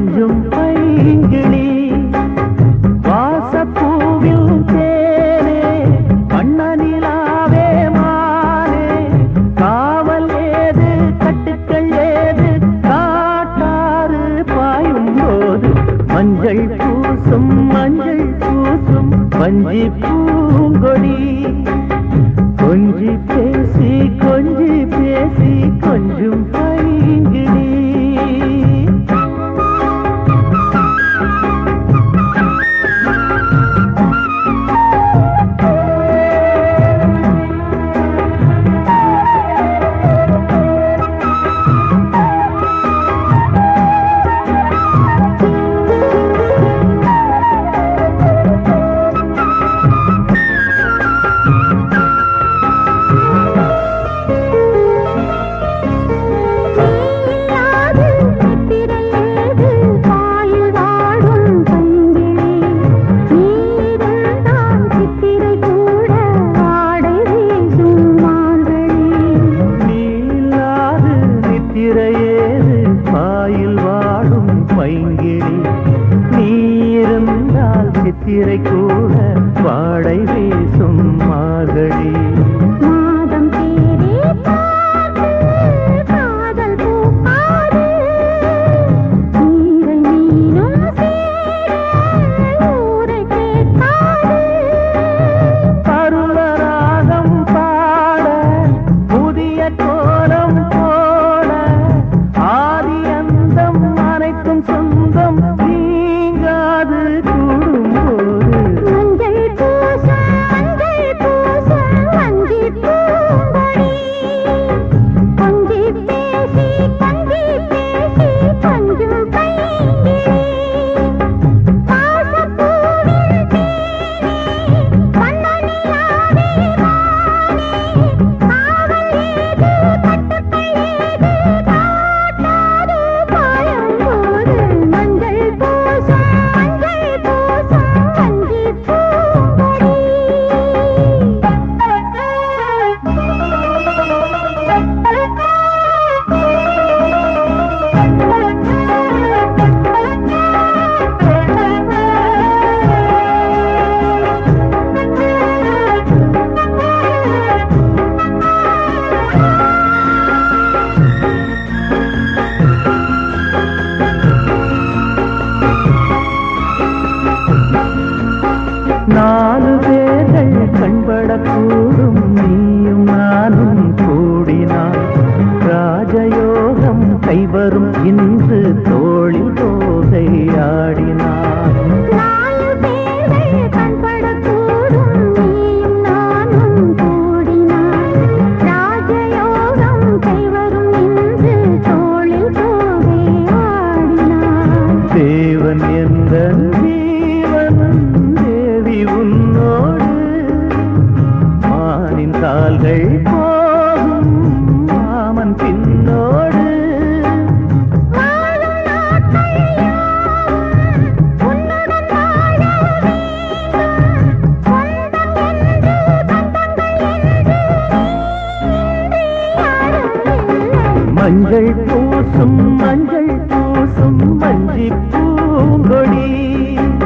கொஞ்சம் பைங்கிளி வாசப்பூவில் தேனே வண்ணனிலாவே மானே காவல் ஏது கட்டுக்கள் ஏது காட்டாறு பாயும் போது மஞ்சள் பூசும் மஞ்சள் பூசும் வஞ்சி பூங்கொடி கொஞ்சி பேசி கொஞ்சி பேசி கொஞ்சம் பைங்கிளி இல்லாது சித்திரையேது பாயில் வாழும் பைங்கிளி நீருந்தான் சித்திரை கூட ஆடை வீசும் மார்கழி நீலாது நித்திரையேது பாயில் வாடும் பைங்கிழி நீருந்தால் சித்திரை கூட வாடை வீசும் மார்கழி மாதம் தேடி பார்த்து காதல் பூக்காது நீரை நீரும் சேர ஊரை கேட்காது பருவராகம் பாட புதிய கோலம் போட ஆதி அந்தம் அனைத்தும் சொந்தம் நீங்காது கூடும்போது மஞ்சள் பூசம் மஞ்சள் பூசம் வஞ்சி பூங்கொடி கொஞ்சி பேசி கொஞ்சி பேசி கொஞ்சம் பைங்கிளி பாசப்பூவில் தேனே வண்ணனிலாவே மானே காவல் ஏது கட்டுக்கள் ஏது காட்டாது பாயும் போது மஞ்சள் பூசம் மஞ்சள் பூசம் வஞ்சி நாலு பேர்கள் கண்படக்கூடும் நீயும் நானும் கூடினார் ராஜயோகம் கைவரும் இன்று தோளில் தோகை ஆடினார் நாலு பேர்கள் கண்படக்கூடும் நீயும் நானும் கூடினாய் ராஜயோகம் கைவரும் இன்று தோளில் தோகை ஆடினாய் தேவன் எந்த ஜீவனும் தேவி உன்னோடு மானின் கால்கள் போகும் மாமன் பின்னோடு வாழும் நாட்கள் யாவும் உன்னுடன் வாழ வேண்டும் சொந்தம் என்று பந்தங்கள் என்று இன்றி யாரும் இல்லை மஞ்சள் பூசும் மஞ்சள் பூசும் மஞ்சி பூங்கொடி